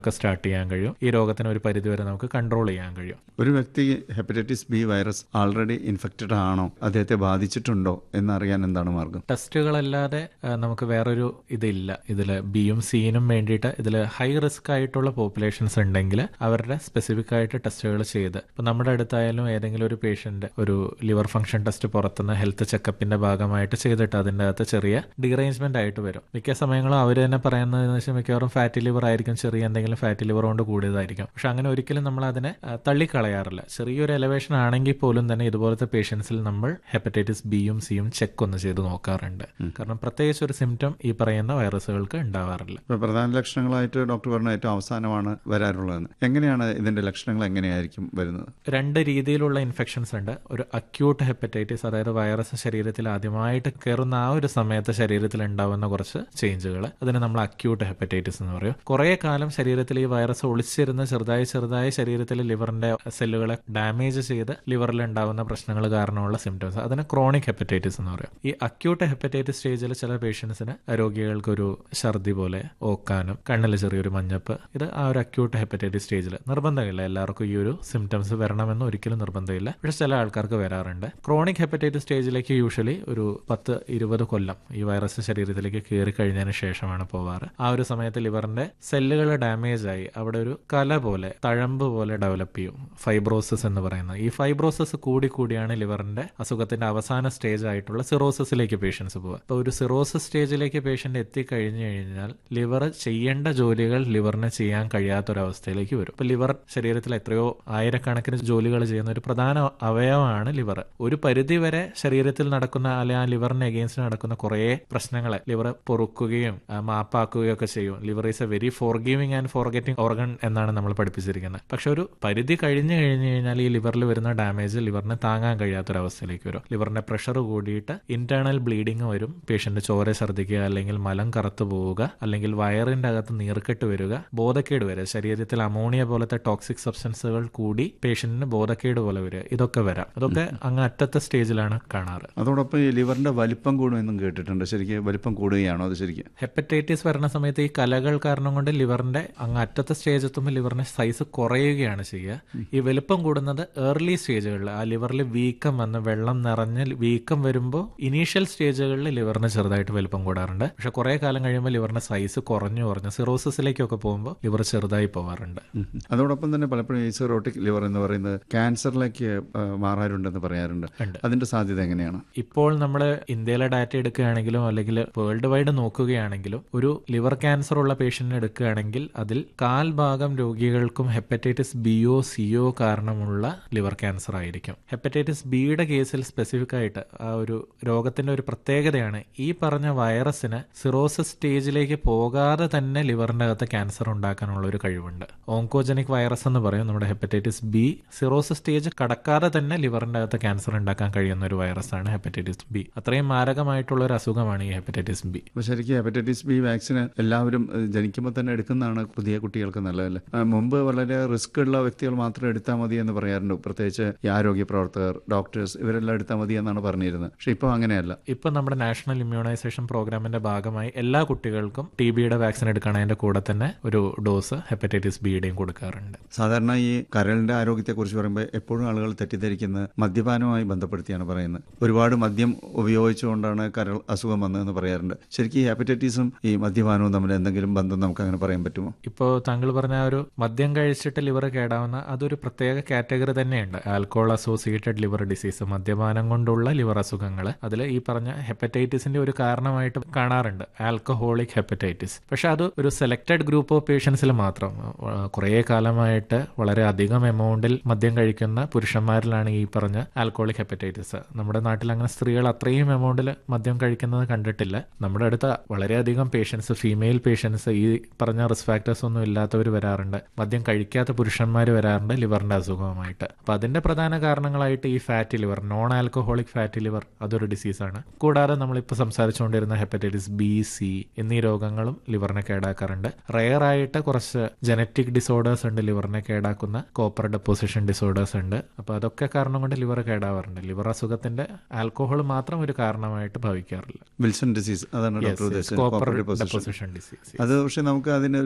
ഒക്കെ സ്റ്റാർട്ട് ചെയ്യാൻ കഴിയും ഈ രോഗത്തിന് ഒരു പരിധിവരെ നമുക്ക് കൺട്രോൾ ചെയ്യാൻ കഴിയും ഒരു വ്യക്തി hepatitis B virus already infected ആണോ അദ്ദേഹത്തെ ബാധിച്ചിട്ടുണ്ടോ എന്നറിയാൻ എന്താണ് മാർഗം ടെസ്റ്റുകളല്ലാതെ ആ, നമുക്ക് വേറൊരു ഇതില്ല ഇതിൽ ബിയും സിനും വേണ്ടിയിട്ട് ഇതിൽ ഹൈ റിസ്ക് ആയിട്ടുള്ള പോപ്പുലേഷൻസ് ഉണ്ടെങ്കിൽ അവരുടെ സ്പെസിഫിക് ആയിട്ട് ടെസ്റ്റുകൾ ചെയ്ത് ഇപ്പം നമ്മുടെ അടുത്തായാലും ഏതെങ്കിലും ഒരു പേഷ്യന്റ് ഒരു ലിവർ ഫംഗ്ഷൻ ടെസ്റ്റ് പുറത്തുനിന്ന് ഹെൽത്ത് ചെക്കപ്പിന്റെ ഭാഗമായിട്ട് ചെയ്തിട്ട് അതിൻ്റെ അകത്ത് ചെറിയ ഡീറേഞ്ച്മെന്റ് ആയിട്ട് വരും മിക്ക സമയങ്ങളും അവർ തന്നെ പറയുന്നത് വെച്ചാൽ മിക്കവാറും ഫാറ്റി ലിവർ ആയിരിക്കും ചെറിയ എന്തെങ്കിലും ഫാറ്റി ലിവർ കൊണ്ട് കൂടിയതായിരിക്കും പക്ഷെ അങ്ങനെ ഒരിക്കലും നമ്മൾ അതിനെ ആ, തള്ളിക്കളയാറില്ല ചെറിയൊരു എലവേഷൻ ആണെങ്കിൽ പോലും തന്നെ ഇതുപോലത്തെ പേഷ്യൻസിൽ നമ്മൾ ഹെപ്പറ്റൈറ്റിസ് ബിയും സിയും ചെക്ക് ഒന്ന് ചെയ്ത് നോക്കാറുണ്ട് കാരണം പ്രത്യേകിച്ച് ഒരു സിംറ്റം ഈ പറയുന്ന വൈറസുകൾക്ക് ഉണ്ടാവാറില്ല ഇപ്പൊ പ്രധാന ലക്ഷണങ്ങളായിട്ട് ഡോക്ടർ പറഞ്ഞ ഏറ്റവും അവസാനമാണ് വരാറുള്ളതെന്ന് എങ്ങനെയാണ് ഇതിന്റെ ലക്ഷണങ്ങൾ എങ്ങനെയായിരിക്കും വരുന്നത് രണ്ട് രീതിയിലുള്ള ഇൻഫെക്ഷൻസ് ഉണ്ട് ഒരു അക്യൂട്ട് ഹെപ്പറ്റൈറ്റിസ് അതായത് വൈറസ് ശരീരത്തിൽ ആദ്യമായിട്ട് കയറുന്ന ആ ഒരു സമയത്ത് ശരീരത്തിൽ ഉണ്ടാവുന്ന കുറച്ച് ചേഞ്ചുകൾ അതിന് നമ്മൾ അക്യൂട്ട് ഹെപ്പറ്റൈറ്റിസ് എന്ന് പറയും കുറേ കാലം ശരീരത്തിൽ ഈ വൈറസ് ഒളിച്ചിരുന്ന് ചെറുതായി ചെറുതായി ശരീരത്തിൽ ലിവറിന്റെ സെല്ലുകളെ ഡാമേജ് ചെയ്ത് ലിവറിൽ ഉണ്ടാവുന്ന പ്രശ്നങ്ങൾ കാരണമുള്ള സിംറ്റംസ് അതിന് ക്രോണിക് ഹെപ്പറ്റൈറ്റിസ് എന്ന് പറയും ഈ അക്യൂട്ട് ഹെപ്പറ്റൈറ്റിസ് സ്റ്റേജിൽ ചില പേഷ്യൻസിന് രോഗികൾക്ക് ഒരു ഛർദി പോലെ ഓക്കാനും കണ്ണിൽ ചെറിയൊരു മഞ്ഞപ്പ് ഇത് ആ ഒരു അക്യൂട്ട് ഹെപ്പറ്റൈറ്റിസ് സ്റ്റേജിൽ നിർബന്ധമില്ല എല്ലാവർക്കും ഈ ഒരു സിംറ്റംസ് വരണമെന്ന് ഒരിക്കലും നിർബന്ധമില്ല പക്ഷെ ചില ആൾക്കാർക്ക് വരാറുണ്ട് ക്രോണിക് ഹെപ്പറ്റൈറ്റിസ് സ്റ്റേജിലേക്ക് യൂഷ്വലി ഒരു പത്ത് ഇരുപത് കൊല്ലം ഈ വൈറസ് ശരീരത്തിലേക്ക് കയറി കഴിഞ്ഞതിന് ശേഷമാണ് പോവാറ് ആ ഒരു സമയത്ത് ലിവറിന്റെ സെല്ലുകൾ ഡാമേജ് ആയി അവിടെ ഒരു കല പോലെ തഴമ്പ് പോലെ ഡെവലപ്പ് ചെയ്യും ഫൈബ്രോസിസ് എന്ന് പറയുന്നത് ഈ ഫൈബ്രോസിസ് കൂടി കൂടിയാണ് ലിവറിന്റെ അസുഖത്തിന്റെ അവസാന സ്റ്റേജ് ആയിട്ടുള്ള സിറോസിസിലേക്ക് പേഷ്യൻസ് പോവുക അപ്പോൾ ഒരു സിറോസിസ് സ്റ്റേജിലേക്ക് പേഷ്യന്റ് എത്തിക്കഴിഞ്ഞു കഴിഞ്ഞാൽ ലിവർ ചെയ്യേണ്ട ജോലികൾ ലിവറിന് ചെയ്യാൻ കഴിയാത്തൊരവസ്ഥയിലേക്ക് വരും ഇപ്പൊ ലിവർ ശരീരത്തിൽ എത്രയോ ആയിരക്കണക്കിന് ജോലികൾ ചെയ്യുന്ന ഒരു പ്രധാന അവയവമാണ് ലിവർ ഒരു പരിധി വരെ ശരീരത്തിൽ നടക്കുന്ന അല്ലെ ആ ലിവറിന് അഗെയിൻസ്റ്റ് നടക്കുന്ന കുറേ പ്രശ്നങ്ങളെ ലിവർ പൊറുക്കുകയും ആ, മാപ്പാക്കുകയും ഒക്കെ ചെയ്യും liver is a very forgiving and forgetting organ എന്നാണ് നമ്മൾ പഠിപ്പിച്ചിരിക്കുന്നത് പക്ഷെ ഒരു പരിധി കഴിഞ്ഞു കഴിഞ്ഞു കഴിഞ്ഞാൽ ഈ ലിവറിൽ വരുന്ന ഡാമേജ് ലിവറിന് താങ്ങാൻ കഴിയാത്തൊരവസ്ഥയിലേക്ക് വരും ലിവറിന്റെ പ്രഷർ കൂടിയിട്ട് ഇന്റേണൽ ബ്ലീഡിങ് വരും പേഷ്യന്റ് ചോര ഛർദ്ദിക്കുക അല്ലെങ്കിൽ മലം കറുത്തു പോവുക അല്ലെങ്കിൽ വയറിന്റെ അകത്ത് നീർക്കെട്ട് വരിക ബോധക്കേട് വരിക ശരീരത്തിൽ അമോണിയ പോലത്തെ ടോക്സിക് സബ്സ്റ്റൻസുകൾ കൂടി പേഷ്യന്റിന് ബോധക്കേട് പോലെ വരിക ഇതൊക്കെ വരാം അതൊക്കെ അങ്ങ് അറ്റത്തെ സ്റ്റേജിലാണ് കാണാറ് അതോടൊപ്പം ഈ ലിവറിന്റെ വലിപ്പം കൂടുമെന്നും കേട്ടിട്ടുണ്ട് ശരിക്കും വലിപ്പം കൂടുകയാണോ അത് ശരിക്കും ഹെപ്പറ്റൈറ്റിസ് വരുന്ന സമയത്ത് ഈ കലകൾ കാരണം കൊണ്ട് ലിവറിന്റെ അങ്ങ് അറ്റത്തെ സ്റ്റേജ് എത്തുമ്പോൾ ലിവറിന്റെ സൈസ് കുറയുകയാണ് ചെയ്യുക ഈ വലുപ്പം കൂടുന്നത് ഏർലി സ്റ്റേജുകളിൽ ആ ലിവറിൽ വീക്കം വന്ന് വെള്ളം നിറഞ്ഞ് വീക്കം വരുമ്പോൾ ഇനീഷ്യൽ സ്റ്റേജുകളിൽ ലിവറിന് ചെറുതായിട്ട് വലുപ്പം കൂടാറുണ്ട് പക്ഷെ കുറെ കാലം കഴിയുമ്പോൾ ലിവറിന്റെ സൈസ് കുറഞ്ഞു കുറഞ്ഞ് സിറോസിസിലേക്കൊക്കെ പോകുമ്പോൾ ലിവർ ചെറുതായി പോവാറുണ്ട് ഉം. അതോടൊപ്പം തന്നെ പലപ്പോഴും ഈ സിറോട്ടിക് ലിവർ എന്ന് പറയുന്നത് ക്യാൻസറിലേക്ക് ആ, മാറാറുണ്ടെന്ന് പറയാറുണ്ട് ഉണ്ട്. അതിന്റെ സാധ്യത എങ്ങനെയാണ് ഇപ്പോൾ നമ്മൾ ഇന്ത്യയിലെ ഡാറ്റ എടുക്കുകയാണെങ്കിലും അല്ലെങ്കിൽ വേൾഡ് വൈഡ് നോക്കുകയാണെങ്കിലും ഒരു ലിവർ ക്യാൻസർ ഉള്ള പേഷ്യന്റിനെ എടുക്കുകയാണെങ്കിൽ അതിൽ കാൽ ഭാഗം രോഗികൾക്കും ഹെപ്പറ്റൈറ്റിസ് ബിയോ സിയോ കാരണമുള്ള ലിവർ ക്യാൻസർ ആയിരിക്കും ഹെപ്പറ്റൈറ്റിസ് ബിയുടെ കേസിൽ സ്പെസിഫിക് ആയിട്ട് ആ ഒരു രോഗത്തിന്റെ ഒരു പ്രത്യേകതയാണ് ഈ പറഞ്ഞ വൈറസിന് സിറോസിസ് സ്റ്റേജിലേക്ക് പോകാതെ തന്നെ ലിവറിന്റെ അകത്ത് ക്യാൻസർ ഉണ്ടാക്കാനുള്ള ഒരു കഴിവുണ്ട് ഓങ്കോജനിക് വൈറസ് എന്ന് പറയും നമ്മുടെ ഹെപ്പറ്റൈറ്റിസ് ബി സിറോസിസ് സ്റ്റേജ് കടക്കാതെ തന്നെ ലിവറിന്റെ അകത്ത് ക്യാൻസർ ഉണ്ടാക്കാൻ കഴിയുന്ന ഒരു വൈറസാണ് ഹെപ്പറ്റൈറ്റിസ് ബി അത്രയും മാരകമായിട്ടുള്ള ഒരു അസുഖമാണ് ഈ ഹെപ്പറ്റൈറ്റിസ് ബി അപ്പൊ ശരിക്കും ഹെപ്പറ്റൈറ്റിസ് ബി വാക്സിന് എല്ലാവരും ഏഹ്, ജനിക്കുമ്പോൾ തന്നെ എടുക്കുന്നതാണ് പുതിയ കുട്ടികൾക്ക് നല്ലതല്ലേ ആ, മുമ്പ് വളരെ റിസ്ക് ഉള്ള വ്യക്തികൾ മാത്രം എടുത്താൽ മതി എന്ന് പറയാറുണ്ട് പ്രത്യേകിച്ച് ഈ ആരോഗ്യ പ്രവർത്തകർ ഡോക്ടേഴ്സ് ഇവരെല്ലാം എടുത്താൽ മതി എന്നാണ് പറഞ്ഞിരുന്നത് പക്ഷെ ഇപ്പോൾ അങ്ങനെയല്ല ഇപ്പൊ നമ്മുടെ നാഷണൽ ഇമ്മ്യൂണൈസേഷൻ പ്രോഗ്രാമിന്റെ ഭാഗമായി എല്ലാ കുട്ടികൾക്കും ടി ബിയുടെ വാക്സിൻ എടുക്കണതിന്റെ കൂടെ തന്നെ ഒരു ഡോസ് ഹെപ്പറ്റൈറ്റിസ് ബിയുടെയും കൊടുക്കാറുണ്ട് സാധാരണ ഈ കരളിന്റെ ആരോഗ്യത്തെക്കുറിച്ച് പറയുമ്പോൾ എപ്പോഴും ആളുകൾ തെറ്റിദ്ധരിക്കുന്നത് മദ്യപാനവുമായി ബന്ധപ്പെടുത്തിയാണ് പറയുന്നത് ഒരുപാട് മദ്യം ഉപയോഗിച്ചുകൊണ്ടാണ് കരൾ അസുഖം വന്നതെന്ന് പറയാറുണ്ട് ശരിക്കും ഈ ഹെപ്പറ്റൈറ്റിസും ഈ മദ്യപാനവും തമ്മിൽ എന്തെങ്കിലും ബന്ധം നമുക്ക് അങ്ങനെ പറയാൻ പറ്റുമോ ഇപ്പോൾ താങ്കൾ പറഞ്ഞ ആ ഒരു മദ്യം കഴിച്ചിട്ട് ലിവർ കേടാവുന്ന അതൊരു പ്രത്യേക കാറ്റഗറി തന്നെയുണ്ട് ആൽക്കോൾ അസോസിയേറ്റഡ് ലിവർ ഡിസീസ് മദ്യപാനം കൊണ്ടുള്ള ലിവർ അസുഖങ്ങൾ അതിൽ ഈ പറഞ്ഞ ഹെപ്പറ്റൈറ്റിസിന്റെ ഒരു കാരണമായിട്ട് കാണാറുണ്ട് ആൽക്കഹോളിക് ഹെപ്പറ്റൈറ്റിസ് പക്ഷെ അത് ഒരു സെലക്ടഡ് ഗ്രൂപ്പ് ഓഫ് പേഷ്യൻസിൽ മാത്രം ആ, കുറേ കാലമായിട്ട് വളരെ അധികം എമൗണ്ടിൽ മദ്യം കഴിക്കുന്ന പുരുഷന്മാരിലാണ് ഈ പറഞ്ഞ ആൽക്കഹോളിക് ഹെപ്പറ്റൈറ്റിസ് നമ്മുടെ നാട്ടിൽ അങ്ങനെ സ്ത്രീകൾ അത്രയും എമൗണ്ടിൽ മദ്യം കഴിക്കുന്നത് കണ്ടിട്ടില്ല നമ്മുടെ അടുത്ത വളരെയധികം പേഷ്യൻസ് ഫീമെയിൽ പേഷ്യൻസ് ഈ പറഞ്ഞ റിസ്ക് ഫാക്ടേഴ്സ് ഒന്നും ഇല്ലാത്തവർ വരാറുണ്ട് മദ്യം കഴിക്കാത്ത പുരുഷന്മാർ വരാറുണ്ട് ലിവറിന്റെ അസുഖവുമായിട്ട് അപ്പൊ അതിന്റെ പ്രധാന കാരണങ്ങളായിട്ട് ഈ fatty liver non alcoholic fatty liver അതൊരു ഡിസീസാണ് കൂടാതെ നമ്മളിപ്പോൾ സംസാരിച്ചുകൊണ്ടിരുന്ന ഹെപ്പറ്റൈറ്റിസ് ബി സി എന്നീ രോഗങ്ങളും ലിവറിനെ കേടാക്കാറുണ്ട് റെയർ ആയിട്ട് കുറച്ച് ജനറ്റിക് ഡിസോർഡേഴ്സ് ഉണ്ട് ലിവറിനെ കേടാക്കുന്ന കോപ്പർ ഡെപ്പോസിഷൻ ഡിസോർഡേഴ്സ് ഉണ്ട് അപ്പൊ അതൊക്കെ കാരണം കൊണ്ട് ലിവർ കേടാവാറുണ്ട് ലിവർ അസുഖത്തിന്റെ ആൽക്കഹോൾ മാത്രം ഒരു കാരണമായിട്ട് ഭാവിക്കാറില്ല വിൽസൺ ഡിസീസ് അതാണ് ഡോക്ടർ ഉദ്ദേശിച്ചത് copper Copper deposition. Deposition disease അത് പക്ഷെ നമുക്ക് അതിന് ഒരു ചികിത്സ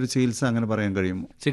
അങ്ങനെ പറയാൻ കഴിയുമോ